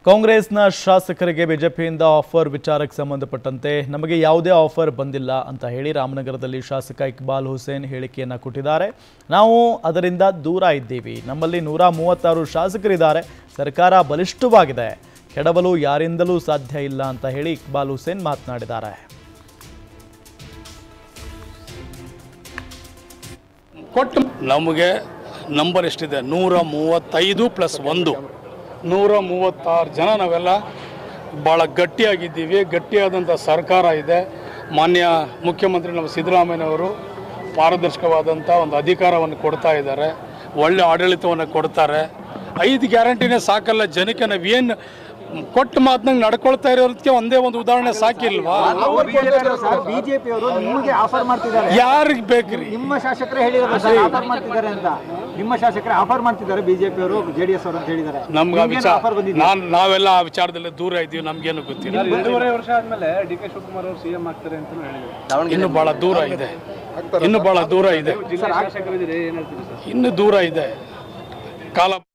ಕಾಂಗ್ರೆಸ್ನ ಶಾಸಕರಿಗೆ ಬಿಜೆಪಿಯಿಂದ ಆಫರ್ ವಿಚಾರಕ್ಕೆ ಸಂಬಂಧಪಟ್ಟಂತೆ ನಮಗೆ ಯಾವುದೇ ಆಫರ್ ಬಂದಿಲ್ಲ ಅಂತ ಹೇಳಿ ರಾಮನಗರದಲ್ಲಿ ಶಾಸಕ ಇಕ್ಬಾಲ್ ಹುಸೇನ್ ಹೇಳಿಕೆಯನ್ನು ಕೊಟ್ಟಿದ್ದಾರೆ ನಾವು ಅದರಿಂದ ದೂರ ಇದ್ದೀವಿ ನಮ್ಮಲ್ಲಿ ನೂರ ಮೂವತ್ತಾರು ಶಾಸಕರಿದ್ದಾರೆ ಸರ್ಕಾರ ಬಲಿಷ್ಠವಾಗಿದೆ ಕೆಡವಲು ಯಾರಿಂದಲೂ ಸಾಧ್ಯ ಇಲ್ಲ ಅಂತ ಹೇಳಿ ಇಕ್ಬಾಲ್ ಹುಸೇನ್ ಮಾತನಾಡಿದ್ದಾರೆ ಕೊಟ್ಟು ನಮಗೆ ನಂಬರ್ ಎಷ್ಟಿದೆ ನೂರ ಮೂವತ್ತೈದು ಪ್ಲಸ್ ಒಂದು ನೂರ ಮೂವತ್ತಾರು ಜನ ನಾವೆಲ್ಲ ಭಾಳ ಗಟ್ಟಿಯಾಗಿದ್ದೀವಿ ಗಟ್ಟಿಯಾದಂಥ ಸರ್ಕಾರ ಇದೆ ಮಾನ್ಯ ಮುಖ್ಯಮಂತ್ರಿ ನಮ್ಮ ಸಿದ್ದರಾಮಯ್ಯನವರು ಪಾರದರ್ಶಕವಾದಂಥ ಒಂದು ಅಧಿಕಾರವನ್ನು ಕೊಡ್ತಾ ಇದ್ದಾರೆ ಒಳ್ಳೆ ಆಡಳಿತವನ್ನು ಕೊಡ್ತಾರೆ ಐದು ಗ್ಯಾರಂಟಿನೇ ಸಾಕಲ್ಲ ಜನಕ್ಕೆ ನಾವೇನು ಕೊಟ್ಟ ಮಾತನಾಗ ನಡ್ಕೊಳ್ತಾ ಇರೋದಕ್ಕೆ ಒಂದೇ ಒಂದು ಉದಾಹರಣೆ ಸಾಕಿಲ್ವಾ ಬಿಜೆಪಿ ಅವರು ನಿಮಗೆ ಆಫರ್ ಮಾಡ್ತಿದ್ದಾರೆ ಯಾರಿಗೆ ಬೇಕ್ರಿ ನಿಮ್ಮ ಶಾಸಕರೇ ಹೇಳಿದ್ದಾರೆ ಸರ್ ಆಫರ್ ಮಾಡ್ತಿದ್ದಾರೆ ಅಂತ ನಿಮ್ಮ ಶಾಸಕರೇ ಆಫರ್ ಮಾಡ್ತಿದ್ದಾರೆ ಬಿಜೆಪಿ ಅವರು ಜೆಡಿಎಸ್ ಅವರು ಅಂತ ಹೇಳಿದ್ದಾರೆ ನಮ್ಗೆ ಆ ವಿಚಾರ ಆಫರ್ ಬಂದಿದೆ ನಾನು ನಾವೆಲ್ಲ ಆ ವಿಚಾರದಲ್ಲಿ ದೂರ ಇದ್ದೀವಿ ನಮ್ಗೇನು ಗೊತ್ತಿಲ್ಲ ಒಂದೂವರೆ ವರ್ಷ ಆದ್ಮೇಲೆ ಡಿ ಕೆ ಶಿವಕುಮಾರ್ ಅವರು ಸಿಎಂ ಆಗ್ತಾರೆ ಅಂತ ಹೇಳಿದ್ರು ಇನ್ನು ಬಹಳ ದೂರ ಇದೆ ಇನ್ನು ಬಹಳ ದೂರ ಇದೆ ಜಿಲ್ಲಾ ಶಾಸಕರಿದ್ದೀರಿ ಏನ್ ಹೇಳ್ತೀರಿ ಸರ್ ಇನ್ನು ದೂರ ಇದೆ ಕಾಲ